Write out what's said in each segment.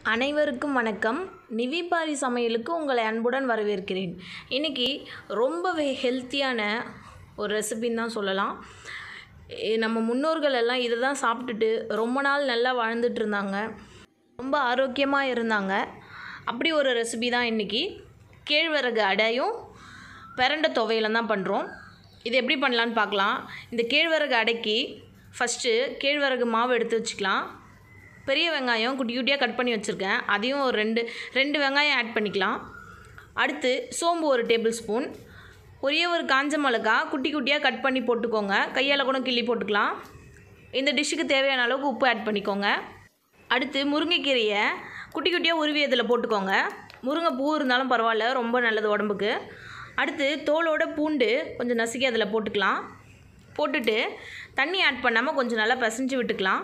அனைவருக்கும் வணக்கம் நிவிபாரி சமையலுக்கு உங்களை அன்புடன் வரவேற்கிறேன் இன்றைக்கி ரொம்பவே ஹெல்த்தியான ஒரு ரெசிபின்னு தான் சொல்லலாம் எ- நம்ம முன்னோர்கள் எல்லாம் இதை தான் சாப்பிட்டுட்டு ரொம்ப நாள் நல்லா வாழ்ந்துட்டு இருந்தாங்க ரொம்ப ஆரோக்கியமாக இருந்தாங்க அப்படி ஒரு ரெசிபி தான் இன்றைக்கி கேழ்வரகு அடையும் பிரண்ட துவையிலும் தான் பண்ணுறோம் இது எப்படி பண்ணலான்னு பார்க்கலாம் இந்த கேழ்வரகு அடைக்கு ஃபஸ்ட்டு கேழ்வரகு மாவு எடுத்து வச்சுக்கலாம் பெரிய வெங்காயம் குட்டி குட்டியாக கட் பண்ணி வச்சுருக்கேன் அதையும் ஒரு ரெண்டு ரெண்டு வெங்காயம் ஆட் பண்ணிக்கலாம் அடுத்து சோம்பு ஒரு டேபிள் ஸ்பூன் ஒரே ஒரு காஞ்ச மிளகா குட்டி குட்டியாக கட் பண்ணி போட்டுக்கோங்க கையால் கூட கிள்ளி போட்டுக்கலாம் இந்த டிஷ்ஷுக்கு தேவையான அளவுக்கு உப்பு ஆட் பண்ணிக்கோங்க அடுத்து முருங்கைக்கீரையை குட்டி குட்டியாக உருவி அதில் போட்டுக்கோங்க முருங்கை பூ இருந்தாலும் பரவாயில்ல ரொம்ப நல்லது உடம்புக்கு அடுத்து தோலோட பூண்டு கொஞ்சம் நசுக்கி அதில் போட்டுக்கலாம் போட்டுட்டு தண்ணி ஆட் பண்ணாமல் கொஞ்சம் நல்லா பிசைஞ்சு விட்டுக்கலாம்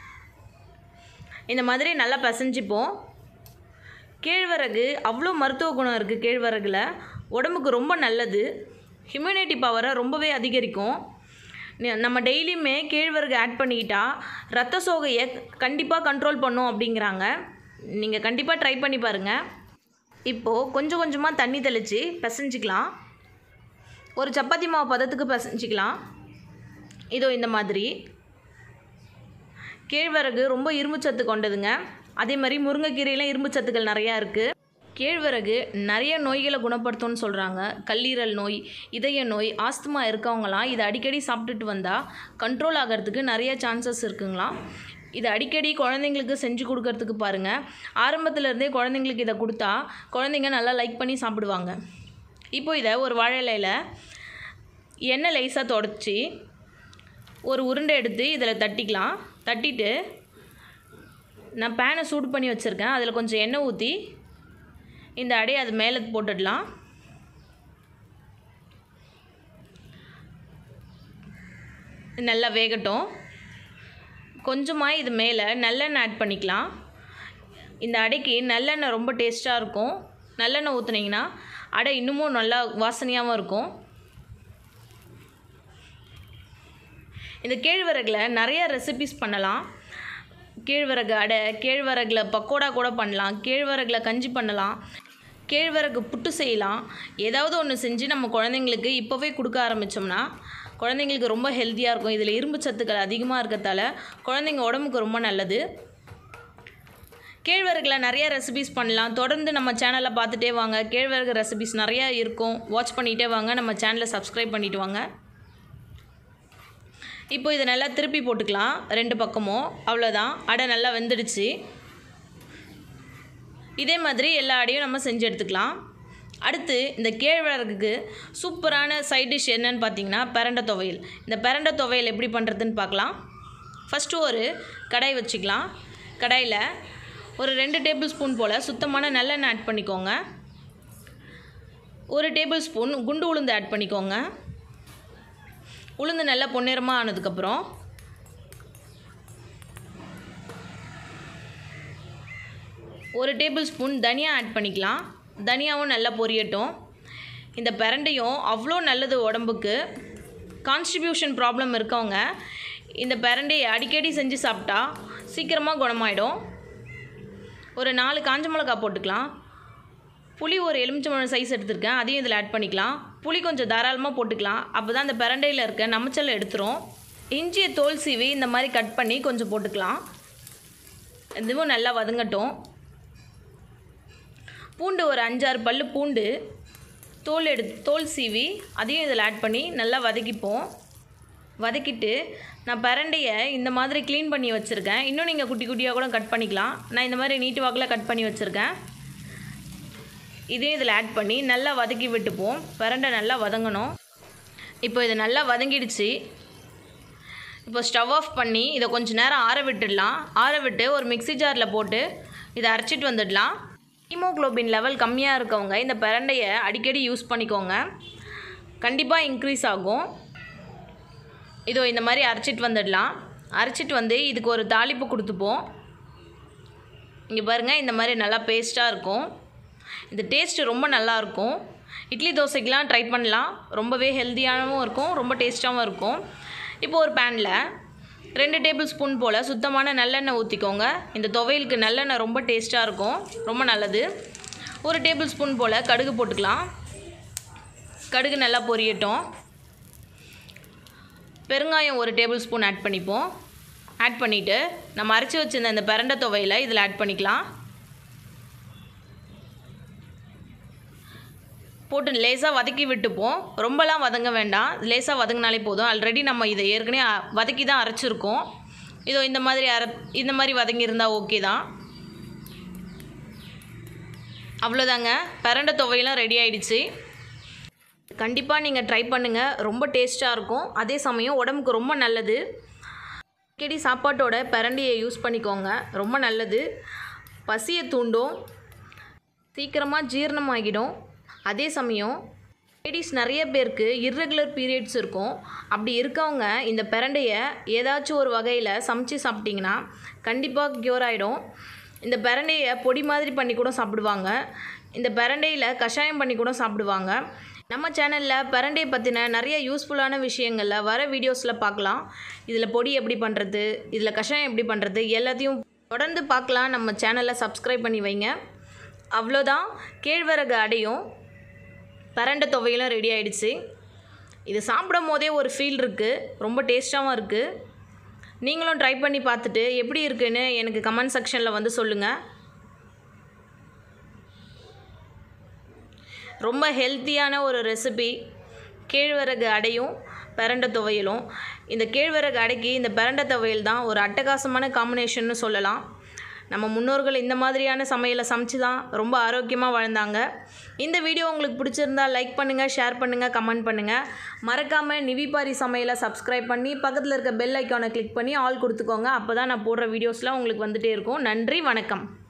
இந்த மாதிரி நல்லா பிசைஞ்சிப்போம் கேழ்வரகு அவ்வளோ மருத்துவ குணம் இருக்குது கேழ்வரகுல உடம்புக்கு ரொம்ப நல்லது ஹியூமினிட்டி பவரை ரொம்பவே அதிகரிக்கும் நி- நம்ம டெய்லியுமே கேழ்வரகு ஆட் பண்ணிக்கிட்டா ரத்த சோகையை கண்டிப்பாக கண்ட்ரோல் பண்ணும் அப்படிங்கிறாங்க நீங்கள் கண்டிப்பாக ட்ரை பண்ணி பாருங்கள் இப்போது கொஞ்சம் கொஞ்சமாக தண்ணி தெளித்து பிசைஞ்சிக்கலாம் ஒரு சப்பாத்தி மாவு பதத்துக்கு பிசைஞ்சிக்கலாம் இதோ இந்த மாதிரி கேழ்வரகு ரொம்ப இரும்புச்சத்து கொண்டதுங்க அதே மாதிரி முருங்கைக்கீரையிலும் இரும்புச்சத்துக்கள் நிறையா இருக்குது கேழ்வரகு நிறைய நோய்களை குணப்படுத்தும்னு சொல்கிறாங்க கல்லீரல் நோய் இதய நோய் ஆஸ்துமா இருக்கவங்களாம் இதை அடிக்கடி சாப்பிட்டுட்டு வந்தால் கண்ட்ரோல் ஆகிறதுக்கு நிறைய சான்சஸ் இருக்குங்களாம் இதை அடிக்கடி குழந்தைங்களுக்கு செஞ்சு கொடுக்கறதுக்கு பாருங்கள் ஆரம்பத்துல இருந்தே குழந்தைங்களுக்கு இதை கொடுத்தா குழந்தைங்க நல்லா லைக் பண்ணி சாப்பிடுவாங்க இப்போ இதை ஒரு வாழை இலையில எண்ணெய் லைஸாக தொடச்சி ஒரு உருண்டை எடுத்து இதில் தட்டிக்கலாம் தட்டிட்டு நான் பேனை சூடு பண்ணி வச்சுருக்கேன் அதில் கொஞ்சம் எண்ணெய் ஊற்றி இந்த அடையை அது மேலே போட்டுடலாம் நல்லா வேகட்டும் கொஞ்சமாக இது மேலே நல்லெண்ணெய் ஆட் பண்ணிக்கலாம் இந்த அடைக்கு நல்லெண்ணெய் ரொம்ப டேஸ்ட்டாக இருக்கும் நல்லெண்ணெய் ஊற்றுனீங்கன்னா அடை இன்னமும் நல்லா வாசனையாகவும் இருக்கும் இந்த கேழ்வரகுல நிறைய ரெசிபிஸ் பண்ணலாம் கேழ்வரகு அடை கேழ்வரகுல பக்கோடா கூட பண்ணலாம் கேழ்வரகுல கஞ்சி பண்ணலாம் கேழ்வரகு புட்டு செய்யலாம் ஏதாவது ஒன்று செஞ்சு நம்ம குழந்தைங்களுக்கு இப்போவே கொடுக்க ஆரம்பித்தோம்னா குழந்தைங்களுக்கு ரொம்ப ஹெல்த்தியாக இருக்கும் இதில் இரும்பு சத்துக்கள் அதிகமாக இருக்கிறதால குழந்தைங்க உடம்புக்கு ரொம்ப நல்லது கேழ்வரகுல நிறைய ரெசிபிஸ் பண்ணலாம் தொடர்ந்து நம்ம சேனலை பார்த்துட்டே வாங்க கேழ்வரகு ரெசிபிஸ் நிறையா இருக்கும் வாட்ச் பண்ணிகிட்டே வாங்க நம்ம சேனலை சப்ஸ்கிரைப் பண்ணிட்டு வாங்க இப்போ இதை நல்லா திருப்பி போட்டுக்கலாம் ரெண்டு பக்கமும் அவ்வளோதான் அடை நல்லா வெந்துடுச்சு இதே மாதிரி எல்லா அடையும் நம்ம செஞ்சு எடுத்துக்கலாம் அடுத்து இந்த கேழ்வரகுக்கு சூப்பரான சைட் டிஷ் என்னன்னு பார்த்தீங்கன்னா பிரண்டை துவையல் இந்த பிரண்டை துவையல் எப்படி பண்ணுறதுன்னு பார்க்கலாம் ஃபஸ்ட்டு ஒரு கடாய் வச்சுக்கலாம் கடாயில் ஒரு ரெண்டு டேபிள் ஸ்பூன் போல் சுத்தமான நல்லெண்ணெய் ஆட் பண்ணிக்கோங்க ஒரு டேபிள் ஸ்பூன் குண்டு உளுந்து ஆட் பண்ணிக்கோங்க உளுந்து நல்லா பொன்னிறமாக ஆனதுக்கப்புறம் ஒரு டேபிள் ஸ்பூன் தனியா ஆட் பண்ணிக்கலாம் தனியாவும் நல்லா பொரியட்டும் இந்த பிரண்டையும் அவ்வளோ நல்லது உடம்புக்கு கான்ஸ்டிபியூஷன் ப்ராப்ளம் இருக்கவங்க இந்த பிரண்டையை அடிக்கடி செஞ்சு சாப்பிட்டா சீக்கிரமாக குணமாயிடும் ஒரு நாலு காஞ்ச மிளகா போட்டுக்கலாம் புளி ஒரு எலுமிச்சம்பழம் சைஸ் எடுத்திருக்கேன் அதையும் இதில் ஆட் பண்ணிக்கலாம் புளி கொஞ்சம் தாராளமாக போட்டுக்கலாம் அப்போ தான் அந்த பிரண்டையில் இருக்க நமைச்சல் எடுத்துரும் இஞ்சியை தோல் சீவி இந்த மாதிரி கட் பண்ணி கொஞ்சம் போட்டுக்கலாம் இதுவும் நல்லா வதங்கட்டும் பூண்டு ஒரு அஞ்சாறு பல்லு பூண்டு தோல் எடு தோல் சீவி அதையும் இதில் ஆட் பண்ணி நல்லா வதக்கிப்போம் வதக்கிட்டு நான் பிரண்டையை இந்த மாதிரி க்ளீன் பண்ணி வச்சுருக்கேன் இன்னும் நீங்கள் குட்டி குட்டியாக கூட கட் பண்ணிக்கலாம் நான் இந்த மாதிரி நீட்டு வாக்கில் கட் பண்ணி வச்சுருக்கேன் இதையும் இதில் ஆட் பண்ணி நல்லா வதக்கி விட்டுப்போம் பிரண்டை நல்லா வதங்கணும் இப்போ இது நல்லா வதங்கிடுச்சு இப்போ ஸ்டவ் ஆஃப் பண்ணி இதை கொஞ்ச நேரம் ஆற விட்டுடலாம் ஆற விட்டு ஒரு மிக்ஸி ஜாரில் போட்டு இதை அரைச்சிட்டு வந்துடலாம் ஹீமோகுளோபின் லெவல் கம்மியாக இருக்கவங்க இந்த பிரண்டையை அடிக்கடி யூஸ் பண்ணிக்கோங்க கண்டிப்பாக இன்க்ரீஸ் ஆகும் இதோ இந்த மாதிரி அரைச்சிட்டு வந்துடலாம் அரைச்சிட்டு வந்து இதுக்கு ஒரு தாளிப்பு கொடுத்துப்போம் இங்கே பாருங்கள் இந்த மாதிரி நல்லா பேஸ்ட்டாக இருக்கும் இந்த டேஸ்ட்டு ரொம்ப நல்லா இருக்கும் இட்லி தோசைக்கெலாம் ட்ரை பண்ணலாம் ரொம்பவே ஹெல்த்தியாகவும் இருக்கும் ரொம்ப டேஸ்ட்டாகவும் இருக்கும் இப்போ ஒரு பேனில் ரெண்டு டேபிள் ஸ்பூன் போல் சுத்தமான நல்லெண்ணெய் ஊற்றிக்கோங்க இந்த துவையலுக்கு நல்லெண்ணெய் ரொம்ப டேஸ்ட்டாக இருக்கும் ரொம்ப நல்லது ஒரு டேபிள் ஸ்பூன் போல் கடுகு போட்டுக்கலாம் கடுகு நல்லா பொரியட்டும் பெருங்காயம் ஒரு டேபிள் ஸ்பூன் ஆட் பண்ணிப்போம் ஆட் பண்ணிவிட்டு நம்ம அரைச்சி வச்சிருந்த இந்த பிரண்டை துவையில இதில் ஆட் பண்ணிக்கலாம் போட்டு லேசாக வதக்கி விட்டுப்போம் ரொம்பலாம் வதங்க வேண்டாம் லேசாக வதங்கினாலே போதும் ஆல்ரெடி நம்ம இதை ஏற்கனவே அ- வதக்கி தான் அரைச்சிருக்கோம் இதோ இந்த மாதிரி அரை இந்த மாதிரி வதங்கியிருந்தா ஓகே தான் அவ்வளோதாங்க பிரண்டை துவையெல்லாம் ரெடி ஆயிடுச்சு கண்டிப்பாக நீங்கள் ட்ரை பண்ணுங்கள் ரொம்ப டேஸ்ட்டாக இருக்கும் அதே சமயம் உடம்புக்கு ரொம்ப நல்லது அடிக்கடி சாப்பாட்டோட பிரண்டியை யூஸ் பண்ணிக்கோங்க ரொம்ப நல்லது பசியை தூண்டும் சீக்கிரமாக ஜீரணமாகிடும் அதே சமயம் லேடிஸ் நிறைய பேருக்கு இர்ரெகுலர் பீரியட்ஸ் இருக்கும் அப்படி இருக்கவங்க இந்த பிரண்டையை ஏதாச்சும் ஒரு வகையில் சமைச்சு சாப்பிட்டிங்கன்னா கண்டிப்பாக க்யூர் ஆகிடும் இந்த பிரண்டையை பொடி மாதிரி பண்ணி கூட சாப்பிடுவாங்க இந்த பிரண்டையில் கஷாயம் பண்ணி கூட சாப்பிடுவாங்க நம்ம சேனலில் பிரண்டையை பற்றின நிறைய யூஸ்ஃபுல்லான விஷயங்களில் வர வீடியோஸில் பார்க்கலாம் இதில் பொடி எப்படி பண்ணுறது இதில் கஷாயம் எப்படி பண்ணுறது எல்லாத்தையும் தொடர்ந்து பார்க்கலாம் நம்ம சேனலை சப்ஸ்கிரைப் பண்ணி வைங்க அவ்வளோதான் கேழ்வரகு அடையும் பரண்டை துவையலும் ரெடி ஆயிடுச்சு இது சாப்பிடும் போதே ஒரு ஃபீல் இருக்குது ரொம்ப டேஸ்ட்டாகவும் இருக்குது நீங்களும் ட்ரை பண்ணி பார்த்துட்டு எப்படி இருக்குன்னு எனக்கு கமெண்ட் செக்ஷனில் வந்து சொல்லுங்கள் ரொம்ப ஹெல்த்தியான ஒரு ரெசிபி கேழ்வரகு அடையும் பிரண்டை துவையலும் இந்த கேழ்வரகு அடைக்கு இந்த பிரண்டை துவையல் தான் ஒரு அட்டகாசமான காம்பினேஷன்னு சொல்லலாம் நம்ம முன்னோர்கள் இந்த மாதிரியான சமையலை சமைச்சு தான் ரொம்ப ஆரோக்கியமாக வாழ்ந்தாங்க இந்த வீடியோ உங்களுக்கு பிடிச்சிருந்தா லைக் பண்ணுங்கள் ஷேர் பண்ணுங்கள் கமெண்ட் பண்ணுங்கள் மறக்காமல் நிவிபாரி சமையலை சப்ஸ்கிரைப் பண்ணி பக்கத்தில் இருக்க பெல் ஐக்கானை கிளிக் பண்ணி ஆல் கொடுத்துக்கோங்க அப்போ தான் நான் போடுற வீடியோஸ்லாம் உங்களுக்கு வந்துகிட்டே இருக்கும் நன்றி வணக்கம்